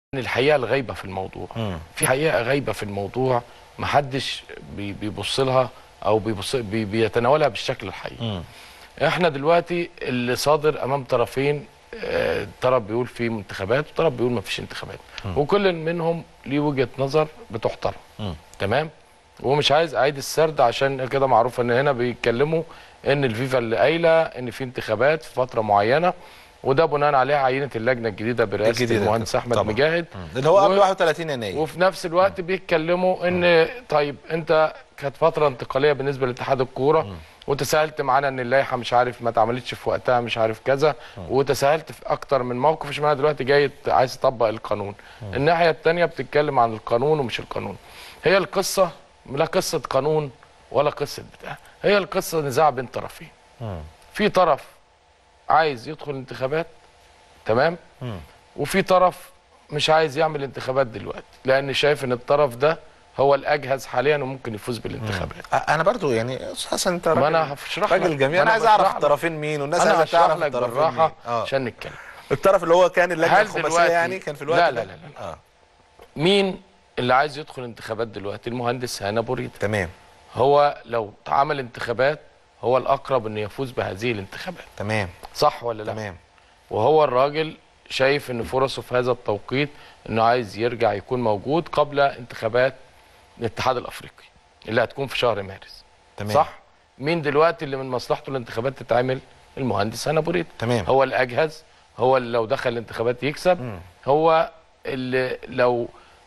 الحقيقه الغايبه في الموضوع مم. في حقيقه غايبه في الموضوع محدش بي- بيبص لها او بيبص بي بيتناولها بالشكل الحقيقي مم. احنا دلوقتي اللي صادر امام طرفين آه، طرف بيقول في انتخابات وطرف بيقول ما فيش انتخابات وكل منهم ليه وجهه نظر بتحترم مم. تمام ومش عايز اعيد السرد عشان كده معروف ان هنا بيتكلموا ان الفيفا اللي قايله ان في انتخابات في فتره معينه وده بناء عليه عينه اللجنه الجديده برئاسه الجديدة المهندس احمد طبعاً. مجاهد اللي هو قبل و- 31 يناير وفي نفس الوقت بيتكلموا ان طيب انت كانت فتره انتقاليه بالنسبه لاتحاد الكوره وتساهلت معانا ان اللائحه مش عارف ما اتعملتش في وقتها مش عارف كذا وتساهلت في اكتر من موقف اشمعنى دلوقتي جاي ت- عايز تطبق القانون الناحيه الثانيه بتتكلم عن القانون ومش القانون هي القصه لا قصه قانون ولا قصه بتاع هي القصه نزاع بين طرفين مم. في طرف عايز يدخل انتخابات تمام مم. وفي طرف مش عايز يعمل انتخابات دلوقتي لان شايف ان الطرف ده هو الاجهز حاليا وممكن يفوز بالانتخابات أ- انا برضو يعني استاذ حسن انت ما راجل انا هشرح راجل لك جميل ما انا عايز اعرف بشرح لك. الطرفين مين والناس انا عايزه هشرح تعرف لك الطرفين بالراحه مين. اه عشان نتكلم الطرف اللي هو كان اللجنه هل الخماسيه دلوقتي- يعني كان في الوقت لا ده؟ لا لا لا. اه مين اللي عايز يدخل انتخابات دلوقتي المهندس هنا بوريده تمام هو لو عمل انتخابات هو الاقرب انه يفوز بهذه الانتخابات تمام صح ولا لا تمام وهو الراجل شايف ان فرصه في هذا التوقيت انه عايز يرجع يكون موجود قبل انتخابات الاتحاد الافريقي اللي هتكون في شهر مارس تمام صح مين دلوقتي اللي من مصلحته الانتخابات تتعمل المهندس هنا بوريد تمام هو الاجهز هو اللي لو دخل الانتخابات يكسب مم. هو اللي لو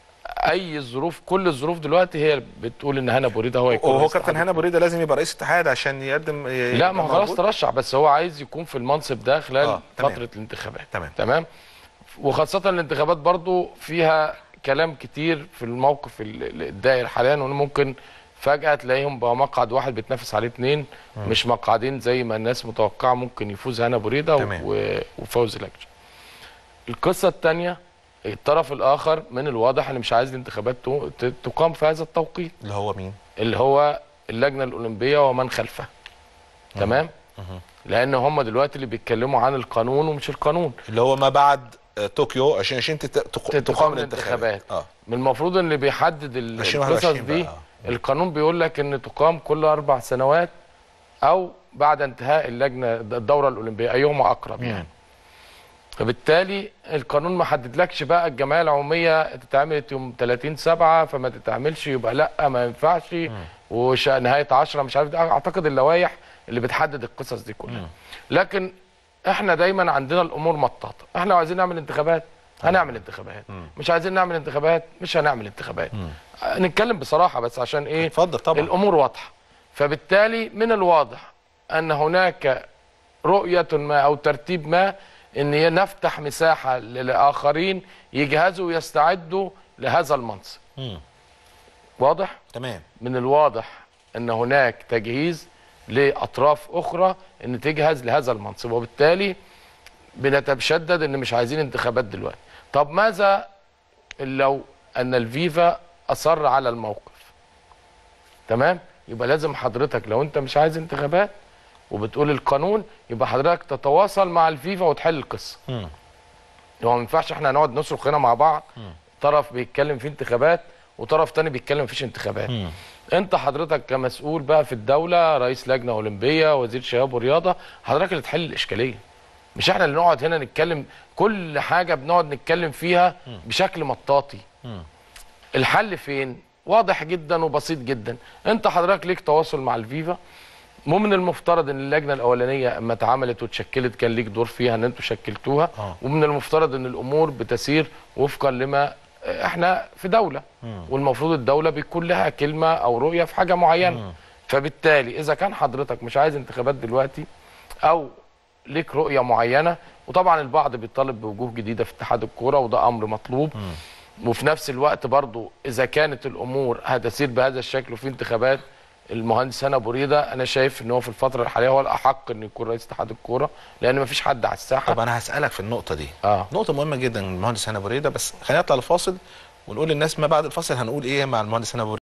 اي ظروف كل الظروف دلوقتي هي بتقول ان هنا بوريد هو يكون وهو رئيس كابتن اتحاد هنا بريده لازم يبقى رئيس اتحاد عشان يقدم ي- لا يبقى ما هو خلاص موجود؟ ترشح بس هو عايز يكون في المنصب ده خلال آه، آه تمام. فتره الانتخابات تمام. تمام وخاصه الانتخابات برضو فيها كلام كتير في الموقف ال- ال- الدائر حاليا وان ممكن فجاه تلاقيهم بقى مقعد واحد بيتنافس عليه اتنين مش مقعدين زي ما الناس متوقعه ممكن يفوز هنا بريده تمام. و- وفوز لكجة القصه الثانيه الطرف الاخر من الواضح ان مش عايز الانتخابات تو- ت- تقام في هذا التوقيت اللي هو مين اللي هو اللجنه الاولمبيه ومن خلفها تمام لان هم دلوقتي اللي بيتكلموا عن القانون ومش القانون اللي هو ما بعد آه، طوكيو 2020 تت- تق- تقام الانتخابات اه من المفروض ان اللي بيحدد ال- 2021 القصص دي بقى، القانون بيقول لك ان تقام كل اربع سنوات او بعد انتهاء اللجنه الدوره الاولمبيه ايهما اقرب يعني فبالتالي القانون ما حددلكش بقى الجمعيه العموميه تتعمل يوم 30 7 فما تتعملش يبقى لا ما ينفعش وش نهايه 10 مش عارف ده اعتقد اللوائح اللي بتحدد القصص دي كلها لكن احنا دايما عندنا الامور مطاطه احنا لو عايزين نعمل انتخابات هنعمل انتخابات مش عايزين نعمل انتخابات مش هنعمل انتخابات آه، نتكلم بصراحه بس عشان ايه اتفضل طبعا الامور واضحه فبالتالي من الواضح ان هناك رؤيه ما او ترتيب ما ان نفتح مساحه للاخرين يجهزوا ويستعدوا لهذا المنصب مم. واضح تمام من الواضح ان هناك تجهيز لاطراف اخرى ان تجهز لهذا المنصب وبالتالي بنتشدد ان مش عايزين انتخابات دلوقتي طب ماذا لو ان الفيفا اصر على الموقف تمام يبقى لازم حضرتك لو انت مش عايز انتخابات وبتقول القانون يبقى حضرتك تتواصل مع الفيفا وتحل القصه مم. هو ما ينفعش احنا نقعد نصرخ هنا مع بعض طرف بيتكلم في انتخابات وطرف تاني بيتكلم مفيش انتخابات مم. انت حضرتك كمسؤول بقى في الدوله رئيس لجنه اولمبيه وزير شباب ورياضه حضرتك اللي تحل الاشكاليه مش احنا اللي نقعد هنا نتكلم كل حاجه بنقعد نتكلم فيها بشكل مطاطي مم. الحل فين واضح جدا وبسيط جدا انت حضرتك ليك تواصل مع الفيفا مو من المفترض ان اللجنه الاولانيه اما اتعملت واتشكلت كان ليك دور فيها ان انتوا شكلتوها آه. ومن المفترض ان الامور بتسير وفقا لما احنا في دوله والمفروض الدوله بيكون لها كلمه او رؤيه في حاجه معينه فبالتالي اذا كان حضرتك مش عايز انتخابات دلوقتي او ليك رؤيه معينه وطبعا البعض بيطالب بوجوه جديده في اتحاد الكوره وده امر مطلوب وفي نفس الوقت برضو اذا كانت الامور هتسير بهذا الشكل وفي انتخابات المهندس هنا بريده انا شايف ان هو في الفتره الحاليه هو الاحق انه يكون رئيس اتحاد الكوره لان مفيش حد على الساحه طب انا هسالك في النقطه دي اه نقطه مهمه جدا المهندس هنا بريده بس خلينا نطلع الفاصل ونقول للناس ما بعد الفاصل هنقول ايه مع المهندس هنا بريده